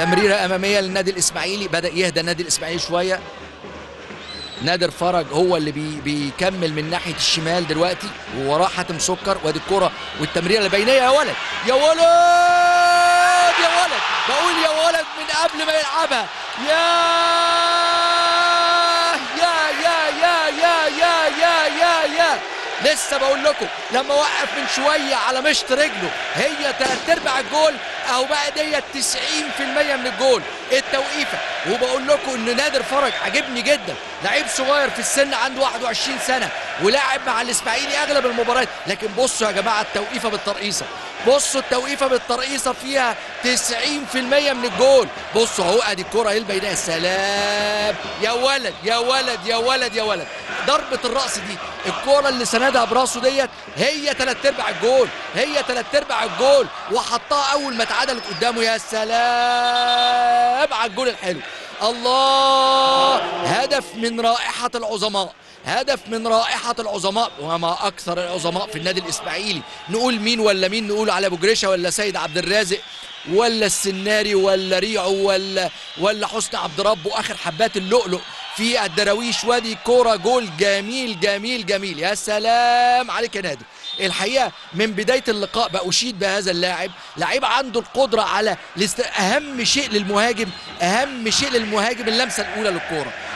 تمريره اماميه للنادي الاسماعيلي بدا يهدى النادي الاسماعيلي شويه نادر فرج هو اللي بي بيكمل من ناحيه الشمال دلوقتي ووراه حاتم سكر وادي الكره والتمريره البينيه يا ولد يا ولد يا ولد بقول يا ولد من قبل ما يلعبها يا يا يا يا يا يا يا يا يا لسه بقول لكم لما وقف من شويه على مشط رجله هي تلات ارباع الجول اهو بقى ديت 90% من الجول التوقيفه وبقول لكم ان نادر فرج عجبني جدا لعيب صغير في السن عنده 21 سنه ولاعب مع الاسماعيلي اغلب المباريات لكن بصوا يا جماعه التوقيفه بالترقيصه بصوا التوقيفه بالترقيصه فيها 90% من الجول بصوا اهو ادي الكره اهي البيناء سلام يا ولد يا ولد يا ولد يا ولد ضربه الراس دي الكره اللي سندها براسه ديت هي ثلاث ارباع الجول هي ثلاث ارباع الجول وحطها اول ما اتعدلت قدامه يا سلام على الجول الحلو الله هدف من رائحه العظماء هدف من رائحة العظماء وما أكثر العظماء في النادي الإسماعيلي نقول مين ولا مين نقول على أبو جريشة ولا سيد عبد الرازق ولا السناري ولا ريعو ولا ولا حسني عبد رب واخر حبات اللؤلؤ في الدراويش وادي كوره جول جميل جميل جميل يا سلام عليك يا نادر الحقيقه من بدايه اللقاء باشيد بهذا اللاعب لعيب عنده القدره على الاست... اهم شيء للمهاجم اهم شيء للمهاجم اللمسه الاولى للكوره